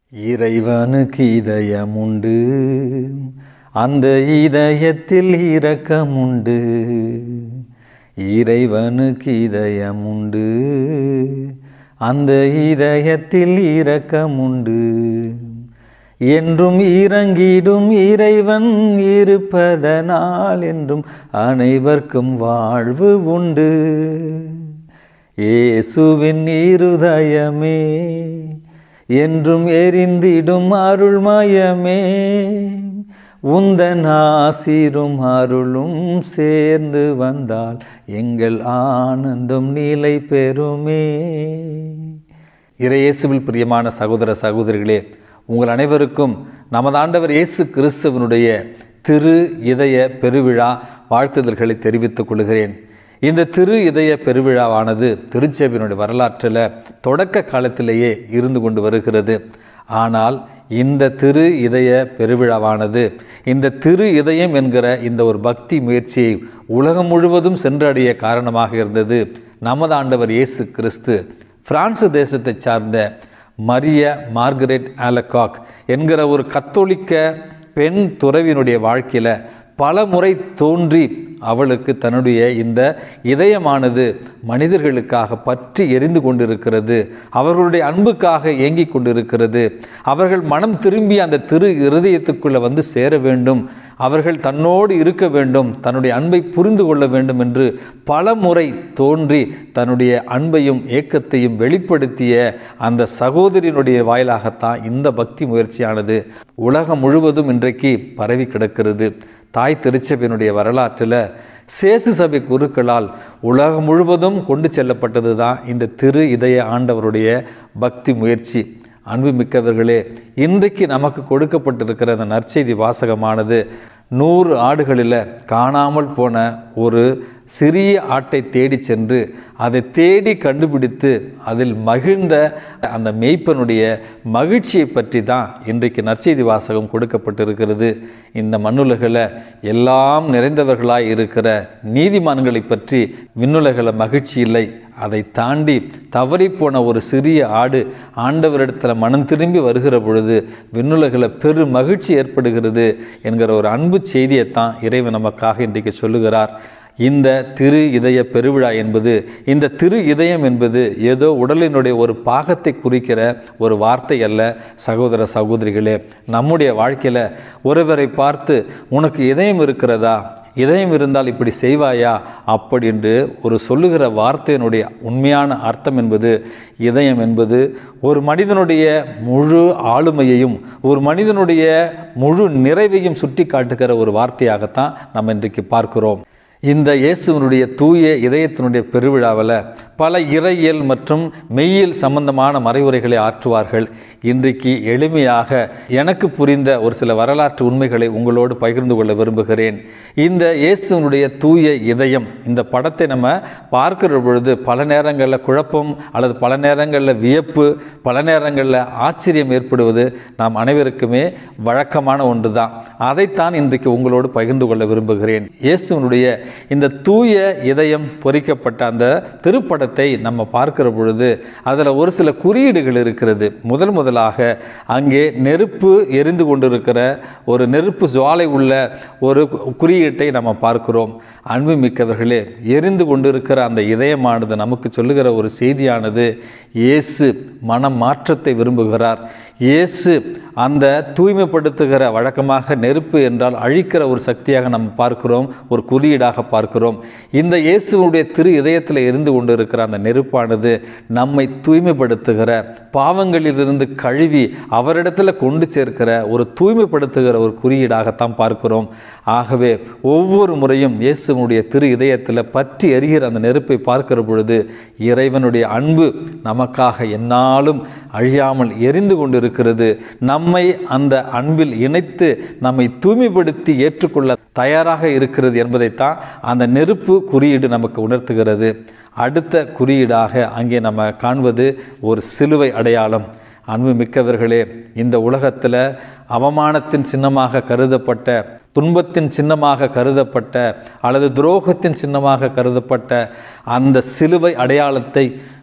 இறைவனுக்கு இதயமுண்டு அந்த இதயத்தில் இரக்கமுண்டு இறைவனுக்கு இதயமுண்டு அந்த இதயத்தில் இரக்கமுண்டு என்றும் இறங்கிடும் இறைவன் இருப்பதனால் என்றும் அனைவர்க்கும் வாழ்வு உண்டு இயேசுவின் இருதயமே என்றும் எரிந்திடும் அருள்மயமே உந்தன் ஆசிரும் அருளும் சேர்ந்து வந்தால் எங்கள் ஆனந்தம் நிலை பெறுமே இறையேசுவில் பிரியமான சகோதர சகோதரிகளே உங்கள் அனைவருக்கும் நமது ஆண்டவர் இயேசு கிறிஸ்துவனுடைய திரு இதய பெருவிழா வாழ்த்துதல்களை தெரிவித்துக் கொள்கிறேன் இந்த திரு இதய பெருவிழாவானது திருச்சேவினுடைய வரலாற்றில் தொடக்க காலத்திலேயே இருந்து கொண்டு வருகிறது ஆனால் இந்த திரு இதய பெருவிழாவானது இந்த திரு இதயம் என்கிற இந்த ஒரு பக்தி முயற்சியை உலகம் முழுவதும் சென்றடைய காரணமாக இருந்தது நமது ஆண்டவர் இயேசு கிறிஸ்து பிரான்சு தேசத்தை சார்ந்த மரிய மார்கரெட் ஆலகாக் என்கிற ஒரு கத்தோலிக்க பெண் துறவியினுடைய வாழ்க்கையில் பல முறை தோன்றி அவளுக்கு தன்னுடைய இந்த இதயமானது மனிதர்களுக்காக பற்றி எரிந்து கொண்டிருக்கிறது அவர்களுடைய அன்புக்காக ஏங்கி கொண்டிருக்கிறது அவர்கள் மனம் திரும்பி அந்த திரு இருதயத்துக்குள்ளே வந்து சேர வேண்டும் அவர்கள் தன்னோடு இருக்க வேண்டும் தன்னுடைய அன்பை புரிந்து கொள்ள வேண்டும் என்று பல முறை தோன்றி தன்னுடைய அன்பையும் ஏக்கத்தையும் வெளிப்படுத்திய அந்த சகோதரியினுடைய வாயிலாகத்தான் இந்த பக்தி முயற்சியானது உலகம் முழுவதும் இன்றைக்கு பரவி கிடக்கிறது தாய் திருச்சபையினுடைய வரலாற்றில் சேசு சபை குருக்களால் உலகம் முழுவதும் கொண்டு செல்லப்பட்டது தான் இந்த திரு இதய ஆண்டவருடைய பக்தி முயற்சி அன்புமிக்கவர்களே இன்றைக்கு நமக்கு கொடுக்கப்பட்டிருக்கிற அந்த நற்செய்தி வாசகமானது நூறு ஆடுகளில் காணாமல் போன ஒரு சிறிய ஆட்டை தேடி சென்று அதை தேடி கண்டுபிடித்து அதில் மகிழ்ந்த அந்த மெய்ப்பனுடைய மகிழ்ச்சியை பற்றி தான் இன்றைக்கு நற்செய்தி வாசகம் கொடுக்கப்பட்டிருக்கிறது இந்த மண்ணுலகில் எல்லாம் நிறைந்தவர்களாய் இருக்கிற நீதிமான்களை பற்றி விண்ணுலகில் மகிழ்ச்சி இல்லை அதை தாண்டி தவறிப்போன ஒரு சிறிய ஆடு ஆண்டவரிடத்தில் மனம் திரும்பி வருகிற பொழுது விண்ணுலகில் பெரு மகிழ்ச்சி ஏற்படுகிறது என்கிற ஒரு அன்பு செய்தியைத்தான் இறைவன் நமக்காக இன்றைக்கு சொல்லுகிறார் இந்த திரு இதய பெருவிழா என்பது இந்த திரு இதயம் என்பது ஏதோ உடலினுடைய ஒரு பாகத்தை குறிக்கிற ஒரு வார்த்தை அல்ல சகோதர சகோதரிகளே நம்முடைய வாழ்க்கையில் ஒருவரை பார்த்து உனக்கு இதயம் இருக்கிறதா இதயம் இருந்தால் இப்படி செய்வாயா அப்படி என்று ஒரு சொல்லுகிற வார்த்தையினுடைய உண்மையான அர்த்தம் என்பது இதயம் என்பது ஒரு மனிதனுடைய முழு ஆளுமையையும் ஒரு மனிதனுடைய முழு நிறைவையும் சுட்டி காட்டுகிற ஒரு வார்த்தையாகத்தான் நம்ம இன்றைக்கு பார்க்கிறோம் இந்த இயேசுவனுடைய தூய இதயத்தினுடைய பெருவிழாவில் பல இறையியல் மற்றும் மெய்யியல் சம்பந்தமான மறைவுரைகளை ஆற்றுவார்கள் இன்றைக்கு எளிமையாக எனக்கு புரிந்த ஒரு சில வரலாற்று உண்மைகளை உங்களோடு பகிர்ந்து கொள்ள விரும்புகிறேன் இந்த இயேசுவனுடைய தூய இதயம் இந்த படத்தை நம்ம பார்க்கிற பொழுது பல நேரங்களில் குழப்பம் அல்லது பல நேரங்களில் வியப்பு பல நேரங்களில் ஆச்சரியம் ஏற்படுவது நாம் அனைவருக்குமே வழக்கமான ஒன்று தான் அதைத்தான் இன்றைக்கு உங்களோடு பகிர்ந்து கொள்ள விரும்புகிறேன் இயேசுவனுடைய இந்த தூய இதயம் பொறிக்கப்பட்ட அந்த திருப்படத்தை நம்ம பார்க்கிற பொழுது அதில் ஒரு சில குறியீடுகள் இருக்கிறது முதல் முதலாக அங்கே நெருப்பு எரிந்து கொண்டிருக்கிற ஒரு நெருப்பு ஜுவாலை உள்ள ஒரு குறியீட்டை நம்ம பார்க்கிறோம் அன்பு மிக்கவர்களே எரிந்து கொண்டிருக்கிற அந்த இதயமானது நமக்கு சொல்லுகிற ஒரு செய்தியானது இயேசு மன மாற்றத்தை விரும்புகிறார் இயேசு அந்த தூய்மைப்படுத்துகிற வழக்கமாக நெருப்பு என்றால் அழிக்கிற ஒரு சக்தியாக நம்ம பார்க்கிறோம் ஒரு குறியீடாக பார்க்கிறோம் இந்த இயேசுடைய திரு இதயத்தில் இருந்து கொண்டு இருக்கிற அந்த நெருப்பானது நம்மை தூய்மைப்படுத்துகிற பாவங்களிலிருந்து கழுவி அவரிடத்தில் கொண்டு சேர்க்கிற ஒரு தூய்மைப்படுத்துகிற ஒரு குறியீடாகத்தான் பார்க்கிறோம் ஆகவே ஒவ்வொரு முறையும் இயேசுனுடைய திரு இதயத்தில் பற்றி எரிகிற அந்த நெருப்பை பார்க்கிற பொழுது இறைவனுடைய அன்பு நமக்காக என்னாலும் அழியாமல் எரிந்து கொண்டிருக்கிறது நம்மை அந்த அன்பில் இணைத்து நம்மை தூய்மைப்படுத்தி ஏற்றுக்கொள்ள தயாராக இருக்கிறது என்பதைத்தான் அந்த நெருப்பு குறியீடு நமக்கு உணர்த்துகிறது அடுத்த குறியீடாக அங்கே நம்ம காண்பது ஒரு சிலுவை அடையாளம் அன்பு மிக்கவர்களே இந்த உலகத்தில் அவமானத்தின் சின்னமாக கருதப்பட்ட துன்பத்தின் சின்னமாக கருதப்பட்ட அல்லது துரோகத்தின் சின்னமாக கருதப்பட்ட அந்த சிலுவை அடையாளத்தை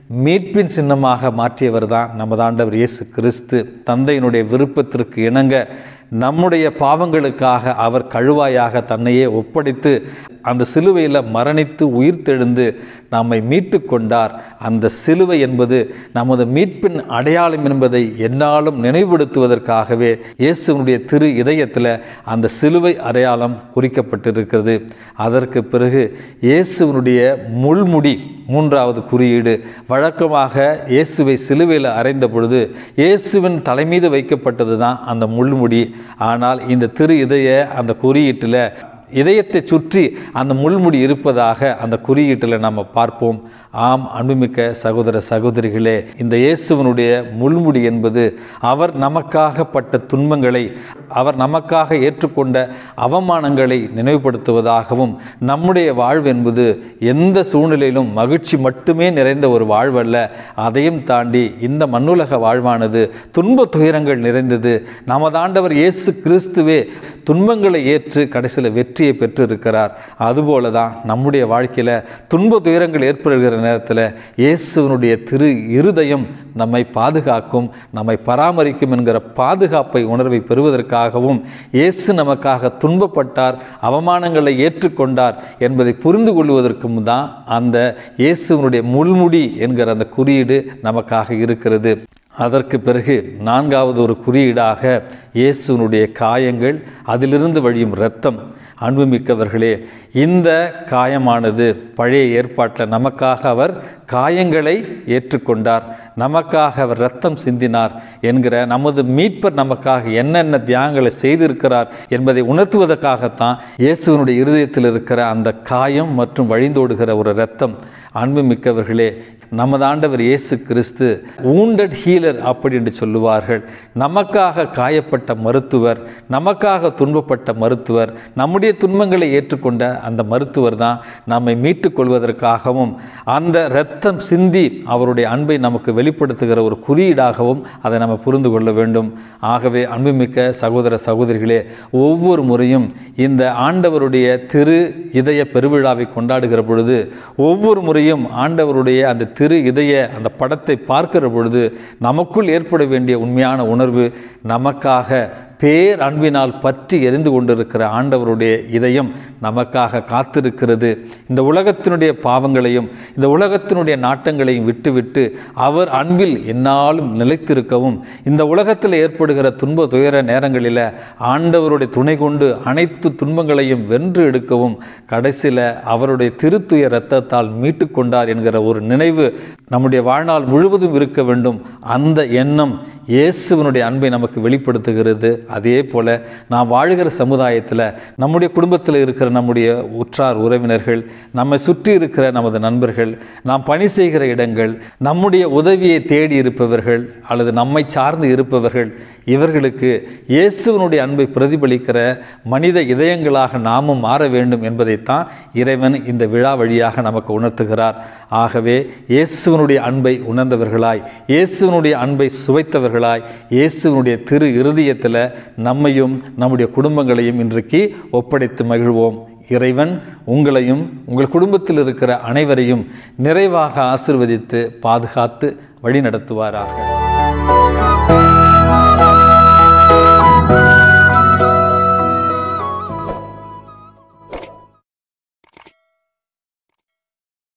மீட்பின் சின்னமாக மாற்றியவர் தான் நமது ஆண்டவர் இயேசு கிறிஸ்து தந்தையினுடைய விருப்பத்திற்கு இணங்க நம்முடைய பாவங்களுக்காக அவர் கழுவாயாக தன்னையே ஒப்படைத்து அந்த சிலுவையில் மரணித்து உயிர்த்தெழுந்து நம்மை மீட்டு கொண்டார் அந்த சிலுவை என்பது நமது மீட்பின் அடையாளம் என்பதை என்னாலும் நினைவுபடுத்துவதற்காகவே இயேசுனுடைய திரு இதயத்தில் அந்த சிலுவை அடையாளம் குறிக்கப்பட்டிருக்கிறது அதற்கு பிறகு இயேசுவனுடைய முள்முடி மூன்றாவது குறியீடு வழக்கமாக இயேசுவை சிலுவையில் அறைந்த பொழுது இயேசுவின் தலைமீது வைக்கப்பட்டது தான் அந்த முள்முடி ஆனால் இந்த திரு இதய அந்த குறியீட்டில் இதயத்தை சுற்றி அந்த முள்முடி இருப்பதாக அந்த குறியீட்டில் நம்ம பார்ப்போம் ஆம் அன்புமிக்க சகோதர சகோதரிகளே இந்த இயேசுவனுடைய முள்முடி என்பது அவர் நமக்காக பட்ட துன்பங்களை அவர் நமக்காக ஏற்றுக்கொண்ட அவமானங்களை நினைவுபடுத்துவதாகவும் நம்முடைய வாழ்வு என்பது எந்த சூழ்நிலையிலும் மகிழ்ச்சி மட்டுமே நிறைந்த ஒரு வாழ்வல்ல அதையும் தாண்டி இந்த மண்ணுலக வாழ்வானது துன்ப துயரங்கள் நிறைந்தது நமதாண்டவர் இயேசு கிறிஸ்துவே துன்பங்களை ஏற்று கடைசியில் வெற்றியை பெற்றிருக்கிறார் அதுபோல தான் நம்முடைய வாழ்க்கையில் துன்ப துயரங்கள் ஏற்படுகிற நேரத்தில் இயேசுவனுடைய திரு இருதயம் நம்மை பாதுகாக்கும் நம்மை பராமரிக்கும் என்கிற பாதுகாப்பை உணர்வை பெறுவதற்காகவும் இயேசு நமக்காக துன்பப்பட்டார் அவமானங்களை ஏற்றுக்கொண்டார் என்பதை புரிந்து கொள்வதற்கும் தான் அந்த இயேசுவனுடைய முள்முடி என்கிற அந்த குறியீடு நமக்காக இருக்கிறது அதற்கு பிறகு நான்காவது ஒரு குறியீடாக இயேசுனுடைய காயங்கள் அதிலிருந்து வழியும் இரத்தம் அன்புமிக்கவர்களே இந்த காயமானது பழைய ஏற்பாட்டில் நமக்காக அவர் காயங்களை ஏற்றுக்கொண்டார் நமக்காக அவர் ரத்தம் சிந்தினார் என்கிற நமது மீட்பர் நமக்காக என்னென்ன தியாகங்களை செய்திருக்கிறார் என்பதை உணர்த்துவதற்காகத்தான் இயேசுவனுடைய இருதயத்தில் இருக்கிற அந்த காயம் மற்றும் வழிந்தோடுகிற ஒரு இரத்தம் அன்புமிக்கவர்களே நமது ஆண்டவர் இயேசு கிறிஸ்து ஊண்டட் ஹீலர் அப்படி என்று சொல்லுவார்கள் நமக்காக காயப்பட்ட மருத்துவர் நமக்காக துன்பப்பட்ட மருத்துவர் நம்முடைய துன்பங்களை ஏற்றுக்கொண்ட அந்த மருத்துவர் தான் நம்மை மீட்டுக் கொள்வதற்காகவும் அந்த இரத்தம் சிந்தி அவருடைய அன்பை நமக்கு வெளிப்படுத்துகிற ஒரு குறியீடாகவும் அதை நம்ம புரிந்து கொள்ள வேண்டும் ஆகவே அன்புமிக்க சகோதர சகோதரிகளே ஒவ்வொரு முறையும் இந்த ஆண்டவருடைய திரு இதய பெருவிழாவை கொண்டாடுகிற பொழுது ஒவ்வொரு முறையும் ஆண்டவருடைய அந்த திரு இதய அந்த படத்தை பார்க்கிற பொழுது நமக்குள் ஏற்பட வேண்டிய உண்மையான உணர்வு நமக்காக பேர் அன்பினால் பற்றி எரிந்து கொண்டிருக்கிற ஆண்டவருடைய இதயம் நமக்காக காத்திருக்கிறது இந்த உலகத்தினுடைய பாவங்களையும் இந்த உலகத்தினுடைய நாட்டங்களையும் விட்டுவிட்டு அவர் அன்பில் என்னாலும் நிலைத்திருக்கவும் இந்த உலகத்தில் ஏற்படுகிற துன்ப துயர நேரங்களில் ஆண்டவருடைய துணை கொண்டு அனைத்து துன்பங்களையும் வென்று எடுக்கவும் கடைசியில் அவருடைய திருத்துய இரத்தத்தால் மீட்டு கொண்டார் என்கிற ஒரு நினைவு நம்முடைய வாழ்நாள் முழுவதும் இருக்க வேண்டும் அந்த எண்ணம் இயேசுவனுடைய அன்பை நமக்கு வெளிப்படுத்துகிறது அதே போல நாம் வாழ்கிற சமுதாயத்தில் நம்முடைய குடும்பத்தில் இருக்கிற நம்முடைய உற்றார் உறவினர்கள் நம்மை சுற்றி இருக்கிற நமது நண்பர்கள் நாம் பணி செய்கிற இடங்கள் நம்முடைய உதவியை தேடி இருப்பவர்கள் அல்லது நம்மை சார்ந்து இருப்பவர்கள் இவர்களுக்கு இயேசுவனுடைய அன்பை பிரதிபலிக்கிற மனித இதயங்களாக நாமும் மாற வேண்டும் என்பதைத்தான் இறைவன் இந்த விழா வழியாக நமக்கு உணர்த்துகிறார் ஆகவே இயேசுவனுடைய அன்பை உணர்ந்தவர்களாய் இயேசுவனுடைய அன்பை சுவைத்தவர்களாய் இயேசுவனுடைய திரு இருதயத்தில் நம்மையும் நம்முடைய குடும்பங்களையும் இன்றைக்கு ஒப்படைத்து மகிழ்வோம் இறைவன் உங்களையும் உங்கள் குடும்பத்தில் இருக்கிற அனைவரையும் நிறைவாக ஆசிர்வதித்து பாதுகாத்து வழி நடத்துவாராக